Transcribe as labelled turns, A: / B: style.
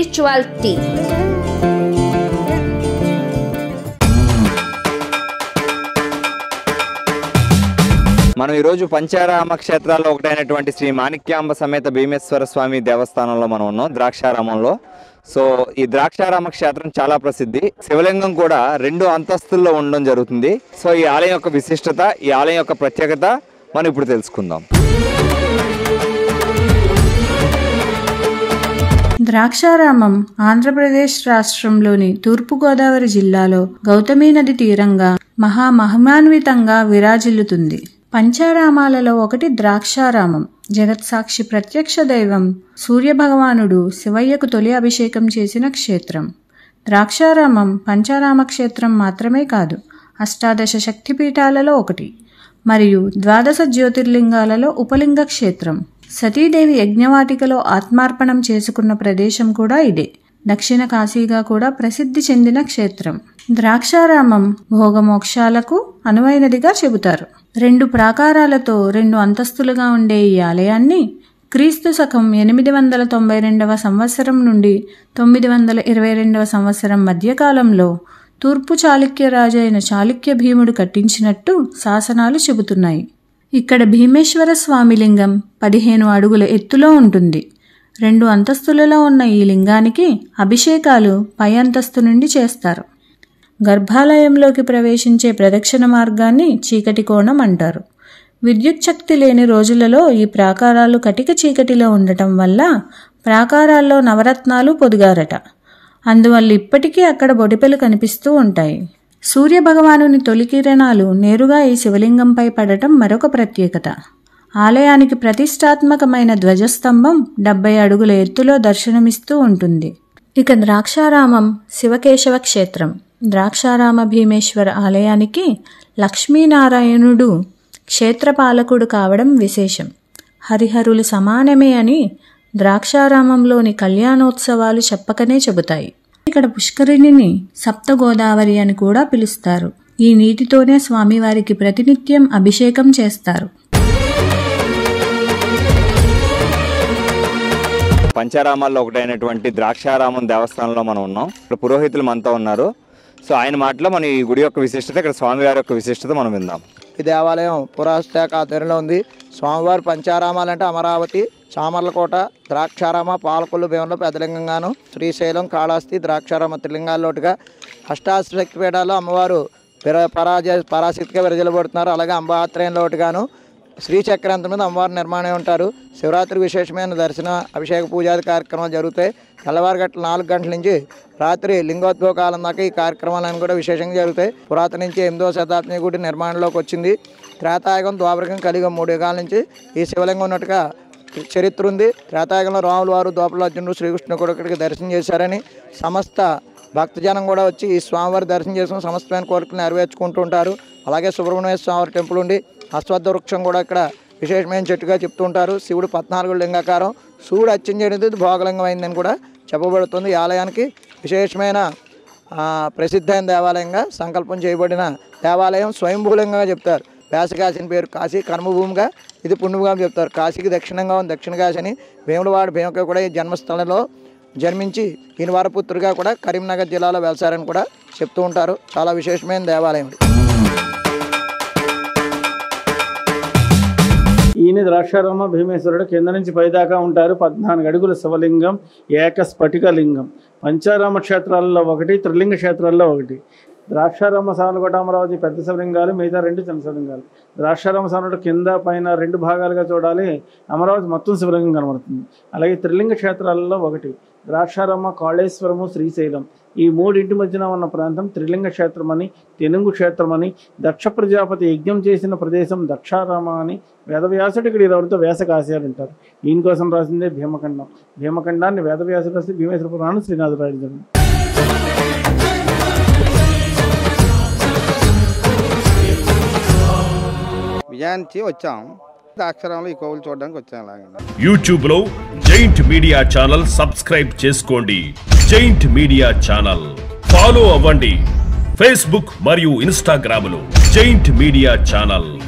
A: spirituality.
B: మనం ఈరోజు పంచారామ క్షేత్రాల్లో ఒకటైనటువంటి శ్రీ మాణిక్యాంబ సమేత భీమేశ్వర స్వామి దేవస్థానంలో మనం ఉన్నాం ద్రాక్షారామంలో సో ఈ ద్రాక్షారామ క్షేత్రం చాలా ప్రసిద్ధి శివలింగం కూడా రెండు అంతస్తుల్లో ఉండడం జరుగుతుంది సో ఈ ఆలయం యొక్క విశిష్టత ఈ ఆలయం యొక్క ప్రత్యేకత మనం ఇప్పుడు తెలుసుకుందాం
C: ద్రాక్షారామం ఆంధ్రప్రదేశ్ రాష్ట్రంలోని తూర్పుగోదావరి జిల్లాలో గౌతమీ నది తీరంగా మహామహిమాన్వితంగా విరాజిల్లుతుంది పంచారామాలలో ఒకటి ద్రాక్షారామం జగత్సాక్షి ప్రత్యక్ష దైవం సూర్యభగవానుడు శివయ్యకు తొలి అభిషేకం చేసిన క్షేత్రం ద్రాక్షారామం పంచారామ క్షేత్రం మాత్రమే కాదు అష్టాదశ శక్తిపీఠాలలో ఒకటి మరియు ద్వాదశ జ్యోతిర్లింగాలలో ఉపలింగ క్షేత్రం సతీదేవి యజ్ఞవాటికలో ఆత్మార్పణం చేసుకున్న ప్రదేశం కూడా ఇదే దక్షిణ కాశీగా కూడా ప్రసిద్ధి చెందిన క్షేత్రం ద్రాక్షారామం భోగమోక్షాలకు అనువైనదిగా చెబుతారు రెండు ప్రాకారాలతో రెండు అంతస్తులుగా ఉండే ఈ ఆలయాన్ని క్రీస్తు శకం ఎనిమిది వందల తొంభై రెండవ సంవత్సరం నుండి తొమ్మిది వందల ఇరవై రెండవ సంవత్సరం మధ్యకాలంలో తూర్పు చాళుక్య రాజు అయిన చాళుక్య భీముడు కట్టించినట్టు శాసనాలు చెబుతున్నాయి ఇక్కడ భీమేశ్వర స్వామి లింగం పదిహేను అడుగుల ఎత్తులో ఉంటుంది రెండు అంతస్తులలో ఉన్న ఈ లింగానికి అభిషేకాలు పై అంతస్తు నుండి చేస్తారు గర్భాలయంలోకి ప్రవేశించే ప్రదక్షిణ మార్గాన్ని చీకటి కోణం అంటారు విద్యుత్ శక్తి లేని రోజులలో ఈ ప్రాకారాలు కటిక చీకటిలో ఉండటం వల్ల ప్రాకారాల్లో నవరత్నాలు పొదిగారట అందువల్ల ఇప్పటికీ అక్కడ బొడిపెలు కనిపిస్తూ ఉంటాయి సూర్య భగవానుని తొలి కిరణాలు నేరుగా ఈ శివలింగంపై పడటం మరొక ప్రత్యేకత ఆలయానికి ప్రతిష్టాత్మకమైన ధ్వజస్తంభం డెబ్బై అడుగుల ఎత్తులో దర్శనమిస్తూ ఉంటుంది ఇక ద్రాక్షారామం శివకేశవ క్షేత్రం ద్రాక్షారామ భీమేశ్వర ఆలయానికి లక్ష్మీనారాయణుడు క్షేత్రపాలకుడు కావడం విశేషం హరిహరులు సమానమే అని ద్రాక్షారామంలోని కళ్యాణోత్సవాలు చెప్పకనే చెబుతాయి ఇక్కడ పుష్కరిణిని సప్త గోదావరి అని కూడా పిలుస్తారు ఈ నీటితోనే స్వామివారికి ప్రతినిత్యం అభిషేకం చేస్తారు
B: పంచారామాల్లో ఒకటైనటువంటి ద్రాక్షారామం దేవస్థానంలో మనం ఉన్నాం ఇక్కడ పురోహితులు మనతో ఉన్నారు సో ఆయన మాటలో మన ఈ గుడి యొక్క విశిష్టత ఇక్కడ స్వామివారి యొక్క విశిష్టత మనం విందాం
D: ఈ దేవాలయం పురాశాఖ ఆధ్వర్యంలో ఉంది స్వామివారి పంచారామాలంటే అమరావతి చామర్లకోట ద్రాక్షారామ పాలకొల్లు భీమంలో పెద్దలింగంగాను శ్రీశైలం కాళహస్తి ద్రాక్షారామ త్రిలింగాల్లోటుగా అష్టాశక్తి పీఠాల్లో అమ్మవారు పిర పరాజ పరాశక్తిగా విరజలబడుతున్నారు అలాగే అంబాత్రయంలో ఒకటిగాను శ్రీచక్రాంతం మీద అమ్మవారి నిర్మాణం ఉంటారు శివరాత్రి విశేషమైన దర్శన అభిషేక పూజాది కార్యక్రమాలు జరుగుతాయి తెల్లవారు గంటల నాలుగు గంటల నుంచి రాత్రి లింగోద్భవ కాలం దాకా ఈ కార్యక్రమాలను కూడా విశేషంగా జరుగుతాయి పురాతన నుంచి ఎనిమిదవ శతాబ్దం గుడి నిర్మాణంలోకి వచ్చింది త్రేతాయుగం ద్వాపరకం కలియుగం మూడు యుగాల నుంచి ఈ శివలింగం ఉన్నట్టుగా చరిత్ర ఉంది త్రేతాయుగంలో రాములు వారు దోపల అర్జునుడు శ్రీకృష్ణుడు కూడా ఇక్కడికి దర్శనం చేశారని సమస్త భక్తజనం కూడా వచ్చి ఈ స్వామివారి దర్శనం చేసుకుని సమస్తమైన కోరికలు నెరవేర్చుకుంటూ ఉంటారు అలాగే సుబ్రహ్మణ్య స్వామివారి టెంపుల్ ఉండి అశ్వత్థ వృక్షం కూడా ఇక్కడ విశేషమైన చెట్టుగా చెప్తూ ఉంటారు శివుడు పద్నాలుగు లింగాకారం శివుడు అర్చన చేయడం ఇది భోగలింగం అయిందని కూడా చెప్పబడుతుంది ఈ ఆలయానికి విశేషమైన ఆ, ప్రసిద్ధమైన దేవాలయంగా సంకల్పం చేయబడిన దేవాలయం స్వయంభూలింగంగా చెప్తారు వ్యాసకాశిని పేరు కాశీ కర్మభూమిగా ఇది పుణ్యభూమిగా చెప్తారు కాశీకి దక్షిణంగా ఉంది దక్షిణ కాశి అని భీములవాడు భీమక కూడా ఈ జన్మస్థలంలో జన్మించి ఈయన వారపుత్రుడిగా కూడా కరీంనగర్ జిల్లాలో వెళ్తారని కూడా చెప్తూ ఉంటారు చాలా విశేషమైన దేవాలయం ఇది
E: ఈయన ద్రాక్షారామ భీమేశ్వరుడు కింద నుంచి పైదాకా ఉంటారు పద్నాలుగు అడుగుల శివలింగం ఏక స్ఫటిక లింగం పంచారామ క్షేత్రాల్లో ఒకటి త్రిలింగ క్షేత్రాల్లో ఒకటి ద్రాక్షారామ సానుకోట అమరావతి పెద్ద శివలింగాలు మిగతా రెండు చిన్న శివలింగాలు ద్రాక్షారామ సానుడు కింద పైన రెండు భాగాలుగా చూడాలి అమరావతి మొత్తం శివలింగం కనబడుతుంది అలాగే త్రిలింగ క్షేత్రాలలో ఒకటి ద్రాక్షారామ కాళేశ్వరము శ్రీశైలం ఈ మూడింటి మధ్యన ఉన్న ప్రాంతం త్రిలింగ క్షేత్రం అని తెనుగు క్షేత్రం అని దక్ష ప్రజాపతి యజ్ఞం చేసిన ప్రదేశం దక్షారామ అని వేదవ్యాసుడు ఇక్కడ ఇరవరితో వేసకాశయాలు అంటారు ఈయన కోసం రాసిందే భీమఖండం భీమఖండాన్ని వేదవ్యాసుడు రాసి భీమేశ్వర పురాణం శ్రీనాథు రాయడం
F: విజయానికి వచ్చాం అక్షరంలో ఈ కోవులు చూడడానికి వచ్చాం అలాగే
G: యూట్యూబ్ లో జైంట్ మీడియా ఛానల్ సబ్స్క్రైబ్ చేసుకోండి జైంట్ మీడియా ఛానల్ ఫాలో అవ్వండి ఫేస్బుక్ మరియు ఇన్స్టాగ్రామ్ లో జైంట్ మీడియా ఛానల్